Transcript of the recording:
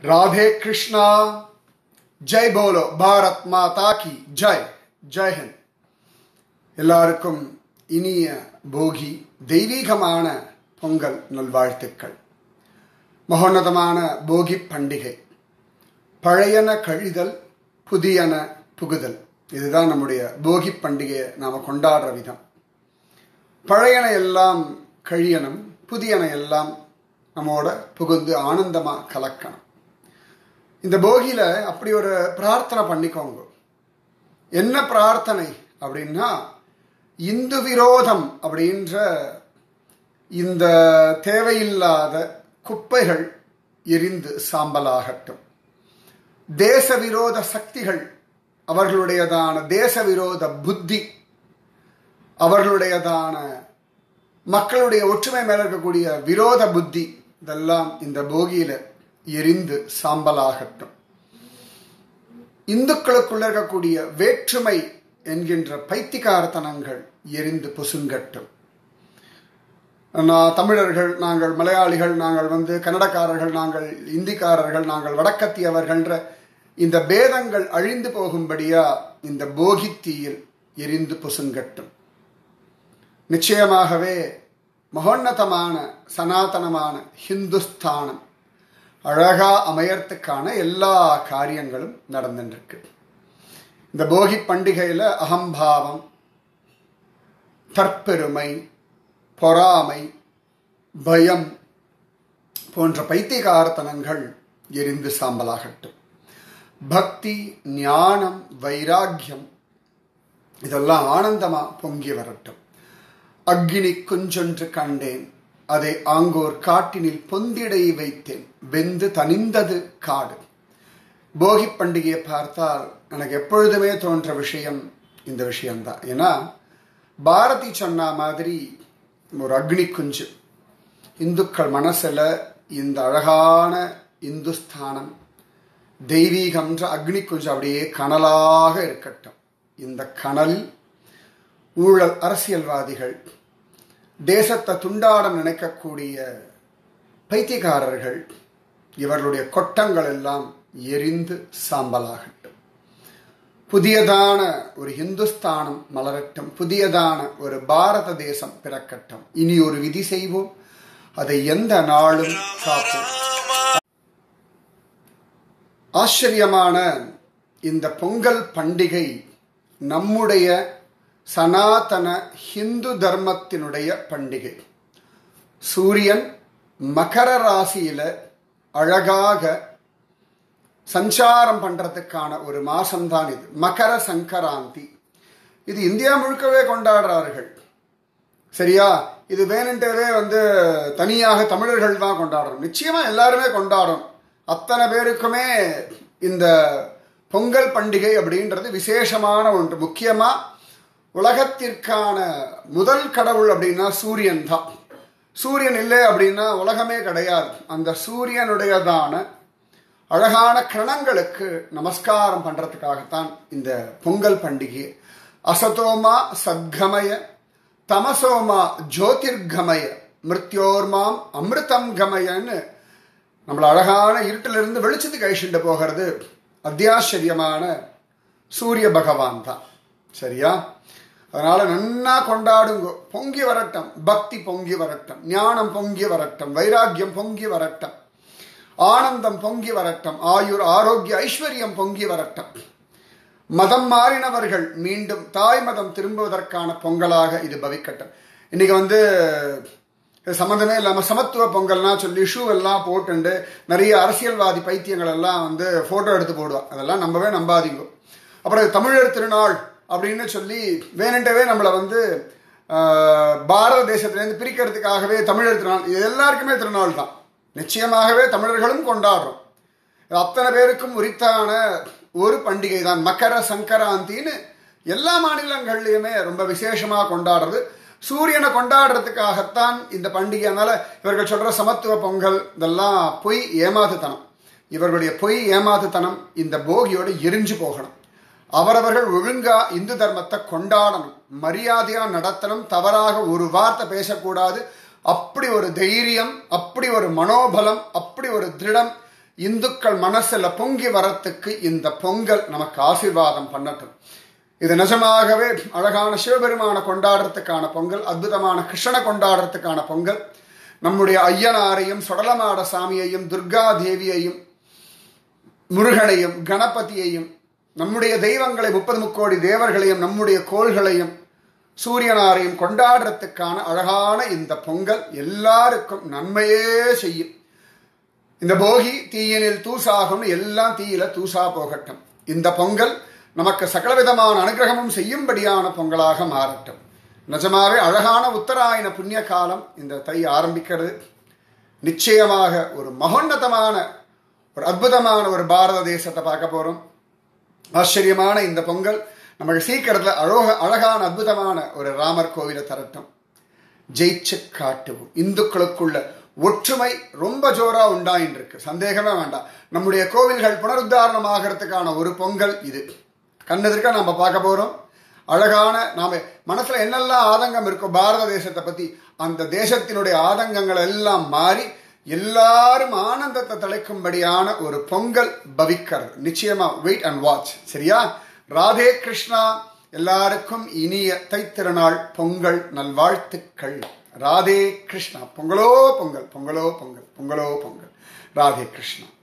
ராதே கிருஷ்ணா ஜெய் போலோ பாரத் மாதா கி ஜெய் ஜெய் ஹிந்த் எல்லாருக்கும் இனிய போகி தெய்வீகமான பொங்கல் நல்வாழ்த்துக்கள் மகோன்னதமான போகி பண்டிகை பழையன கழிதல் புதியன புகுதல் இதுதான் நம்முடைய போகி பண்டிகையை நாம் கொண்டாடுற விதம் பழையன எல்லாம் கழியணும் புதியன எல்லாம் நம்மோட புகுந்து ஆனந்தமா கலக்கணும் இந்த போகியில அப்படி ஒரு பிரார்த்தனை பண்ணிக்கோங்க என்ன பிரார்த்தனை அப்படின்னா இந்து விரோதம் அப்படின்ற இந்த தேவையில்லாத குப்பைகள் எரிந்து சாம்பலாகட்டும் தேச விரோத சக்திகள் அவர்களுடையதான தேச விரோத புத்தி அவர்களுடையதான மக்களுடைய ஒற்றுமை மேல இருக்கக்கூடிய விரோத புத்தி இதெல்லாம் இந்த போகியில எரிந்து சாம்பலாகட்டும் இந்துக்களுக்குள்ள இருக்கக்கூடிய வேற்றுமை என்கின்ற பைத்திகார்த்தனங்கள் எரிந்து பொசுங்கட்டும் நான் தமிழர்கள் நாங்கள் மலையாளிகள் நாங்கள் வந்து கன்னடக்காரர்கள் நாங்கள் இந்திக்காரர்கள் நாங்கள் வடக்கத்தியவர்கள்ன்ற இந்த பேதங்கள் அழிந்து போகும்படியா இந்த போகித்தீயில் எரிந்து பொசுங்கட்டும் நிச்சயமாகவே மகோன்னதமான சனாதனமான ஹிந்துஸ்தானம் அழகா அமையறதுக்கான எல்லா காரியங்களும் நடந்துருக்கு இந்த போகி பண்டிகையில அகம்பாவம் தற்பெருமை பொறாமை பயம் போன்ற பைத்தியகார்த்தனங்கள் எரிந்து சாம்பலாகட்டும் பக்தி ஞானம் வைராக்கியம் இதெல்லாம் ஆனந்தமா பொங்கி வரட்டும் அக்னி குஞ்சொன்று கண்டேன் அதை ஆங்கோர் காட்டினில் பொந்திடை வைத்தேன் வெந்து தனிந்தது காடு போகி பண்டிகையை பார்த்தால் எனக்கு எப்பொழுதுமே தோன்ற விஷயம் இந்த விஷயம்தான் ஏன்னா பாரதி சொன்ன மாதிரி ஒரு அக்னி குஞ்சு இந்துக்கள் மனசுல இந்த அழகான இந்துஸ்தானம் தெய்வீகம்ன்ற அக்னி குஞ்சு அப்படியே கனலாக இருக்கட்டும் இந்த கனல் ஊழல் அரசியல்வாதிகள் தேசத்தை துண்டாட நினைக்கக்கூடிய பைத்தியக்காரர்கள் இவர்களுடைய கொட்டங்கள் எல்லாம் எரிந்து சாம்பலாகட்டும் புதியதான ஒரு இந்துஸ்தானம் மலரட்டும் புதியதான ஒரு பாரத தேசம் பிறக்கட்டும் இனி ஒரு விதி செய்வோம் அதை எந்த நாளும் காப்போம் ஆச்சரியமான இந்த பொங்கல் பண்டிகை நம்முடைய சனாதன ஹிந்து தர்மத்தினுடைய பண்டிகை சூரியன் மகர ராசியில அழகாக சஞ்சாரம் பண்றதுக்கான ஒரு மாசம்தான் இது மகர சங்கராந்தி இது இந்தியா முழுக்கவே கொண்டாடுறார்கள் சரியா இது வேணுன்ட்டவே வந்து தனியாக தமிழர்கள் தான் கொண்டாடுறோம் நிச்சயமா எல்லாருமே கொண்டாடும் அத்தனை பேருக்குமே இந்த பொங்கல் பண்டிகை அப்படின்றது விசேஷமான ஒன்று முக்கியமா உலகத்திற்கான முதல் கடவுள் அப்படின்னா சூரியன் தான் சூரியன் இல்லை அப்படின்னா உலகமே கிடையாது அந்த சூரியனுடையதான அழகான கிரணங்களுக்கு நமஸ்காரம் பண்றதுக்காகத்தான் இந்த பொங்கல் பண்டிகை அசதோமா சத்கமய தமசோமா ஜோதிர்கமய மிருத்யோர்மாம் அமிர்தம் கமயன்னு நம்மள அழகான இருட்டிலிருந்து வெளிச்சத்துக்கு அழிச்சுட்டு போகிறது அத்தியாச்சரியமான சூரிய பகவான் தான் சரியா அதனால நன்னா கொண்டாடுங்க பொங்கி வரட்டும் பக்தி பொங்கி வரட்டும் ஞானம் பொங்கி வரட்டும் வைராக்கியம் பொங்கி வரட்டும் ஆனந்தம் பொங்கி வரட்டும் ஆயுர் ஆரோக்கிய ஐஸ்வர்யம் பொங்கி வரட்டும் மதம் மாறினவர்கள் மீண்டும் தாய் மதம் திரும்புவதற்கான பொங்கலாக இது பவிக்கட்டும் இன்னைக்கு வந்து சம்மந்தமே இல்லாமல் சமத்துவ பொங்கல்னா சொல்லி ஷூ எல்லாம் போட்டுண்டு நிறைய அரசியல்வாதி பைத்தியங்கள் எல்லாம் வந்து ஃபோட்டோ எடுத்து போடுவான் அதெல்லாம் நம்பவே நம்பாதீங்க அப்புறம் தமிழர் திருநாள் அப்படின்னு சொல்லி வேணுண்டவே நம்மளை வந்து பாரத தேசத்திலேருந்து பிரிக்கிறதுக்காகவே தமிழர் திருநாள் இது எல்லாருக்குமே திருநாள் தான் நிச்சயமாகவே தமிழர்களும் கொண்டாடுறோம் அத்தனை பேருக்கும் உரித்தான ஒரு பண்டிகை தான் மக்கர சங்கராந்தின்னு எல்லா மாநிலங்கள்லையுமே ரொம்ப விசேஷமாக கொண்டாடுறது சூரியனை கொண்டாடுறதுக்காகத்தான் இந்த பண்டிகை அதனால இவர்கள் சொல்ற சமத்துவ பொங்கல் இதெல்லாம் பொய் ஏமாத்துத்தனம் இவர்களுடைய பொய் ஏமாத்துத்தனம் இந்த போகியோட எரிஞ்சு போகணும் அவரவர்கள் ஒழுங்கா இந்து தர்மத்தை கொண்டாடணும் மரியாதையா நடத்தணும் தவறாக ஒரு வார்த்தை பேசக்கூடாது அப்படி ஒரு தைரியம் அப்படி ஒரு மனோபலம் அப்படி ஒரு திருடம் இந்துக்கள் மனசுல பொங்கி வரத்துக்கு இந்த பொங்கல் நமக்கு ஆசீர்வாதம் பண்ணட்டும் இது நிஜமாகவே அழகான சிவபெருமான கொண்டாடுறதுக்கான பொங்கல் அற்புதமான கிருஷ்ணனை கொண்டாடுறதுக்கான பொங்கல் நம்முடைய ஐயனாரையும் சொடலமாட சாமியையும் துர்கா தேவியையும் முருகனையும் கணபதியையும் நம்முடைய தெய்வங்களை முப்பது முக்கோடி தேவர்களையும் நம்முடைய கோள்களையும் சூரியனாரையும் கொண்டாடுறதுக்கான அழகான இந்த பொங்கல் எல்லாருக்கும் நன்மையே செய்யும் இந்த போகி தீயினில் தூசாகும் எல்லாம் தீயில தூசா போகட்டும் இந்த பொங்கல் நமக்கு சகலவிதமான அனுகிரகமும் செய்யும்படியான பொங்கலாக மாறட்டும் நிஜமாவே அழகான உத்தராயண புண்ணிய காலம் இந்த தை ஆரம்பிக்கிறது நிச்சயமாக ஒரு மகோன்னதமான ஒரு அற்புதமான ஒரு பாரத தேசத்தை பார்க்க போறோம் ஆச்சரியமான இந்த பொங்கல் நமக்கு சீக்கிரத்தில் அழக அழகான அற்புதமான ஒரு ராமர் கோவிலை தரட்டும் ஜெயிச்சு காட்டுவோம் இந்துக்களுக்குள்ள ஒற்றுமை ரொம்ப ஜோரா உண்டாயின் இருக்கு சந்தேகமே வேண்டாம் நம்முடைய கோவில்கள் புனருத்தாரணமாகிறதுக்கான ஒரு பொங்கல் இது கண்ணெதிர்க்க நம்ம பார்க்க போறோம் அழகான நாம மனசுல என்னெல்லாம் ஆதங்கம் இருக்கோ பாரத தேசத்தை பத்தி அந்த தேசத்தினுடைய ஆதங்கங்கள் எல்லாம் மாறி எல்லாரும் ஆனந்தத்தை தலைக்கும்படியான ஒரு பொங்கல் பவிக்கிறது நிச்சயமா வெயிட் அண்ட் வாட்ச் சரியா ராதே கிருஷ்ணா எல்லாருக்கும் இனிய தைத்திருநாள் பொங்கல் நல்வாழ்த்துக்கள் ராதே கிருஷ்ணா பொங்கலோ பொங்கல் பொங்கலோ பொங்கல் பொங்கலோ பொங்கல் ராதே கிருஷ்ணா